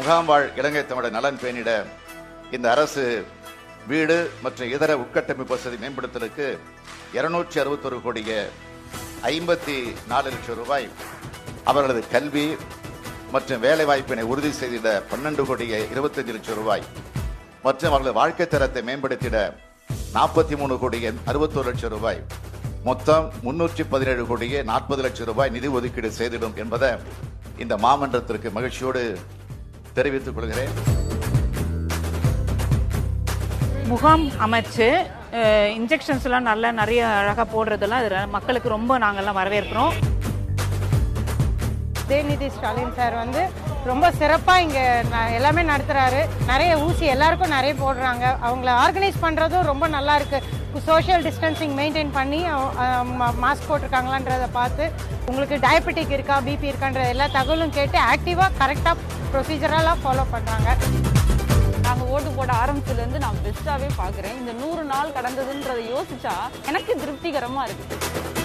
முகாம் வாழ் இலங்கை தமிழர் நலன் பேணிட இந்த அரசு வீடு மற்றும் இதர உட்கட்டமைப்பு வசதி மேம்படுத்தலுக்கு இருநூற்றி அறுபத்தொரு கோடிய ஐம்பத்தி நாலு லட்சம் ரூபாய் அவர்களது கல்வி மற்றும் வேலை வாய்ப்பினை உறுதி செய்திட பன்னெண்டு கோடிய இருபத்தஞ்சு லட்சம் ரூபாய் மற்றும் அவர்களது வாழ்க்கை தரத்தை மேம்படுத்திட நாற்பத்தி மூணு கோடிய அறுபத்தோரு லட்சம் ரூபாய் மொத்தம் முன்னூற்றி பதினேழு கோடியே நாற்பது லட்சம் ரூபாய் நிதி ஒதுக்கீடு செய்திடும் என்பதை இந்த மாமன்றத்திற்கு மகிழ்ச்சியோடு தெரிவித்துக் கொள்கிறேன் முகாம் அமைச்சு இன்ஜெக்ஷன்ஸ்லாம் நல்லா நிறைய அழகாக போடுறதெல்லாம் இது மக்களுக்கு ரொம்ப நாங்கள்லாம் வரவேற்கிறோம் உதயநிதி ஸ்டாலின் சார் வந்து ரொம்ப சிறப்பாக இங்கே எல்லாமே நடத்துகிறாரு நிறைய ஊசி எல்லாருக்கும் நிறைய போடுறாங்க அவங்கள ஆர்கனைஸ் பண்ணுறதும் ரொம்ப நல்லா இருக்கு சோஷியல் டிஸ்டன்சிங் மெயின்டைன் பண்ணி மாஸ்க் போட்டிருக்காங்களான்றதை பார்த்து உங்களுக்கு டயபெட்டிக் இருக்கா பிபி இருக்கான்ற எல்லா தகவலும் கேட்டு ஆக்டிவாக கரெக்டாக ப்ரொசீஜரெல்லாம் ஃபாலோ பண்ணுறாங்க நாங்கள் ஓட்டு போட ஆரம்பிச்சதுலேருந்து நான் பெஸ்ட்டாகவே பார்க்குறேன் இந்த நூறு நாள் கடந்ததுன்றதை யோசிச்சா எனக்கு திருப்திகரமாக இருக்குது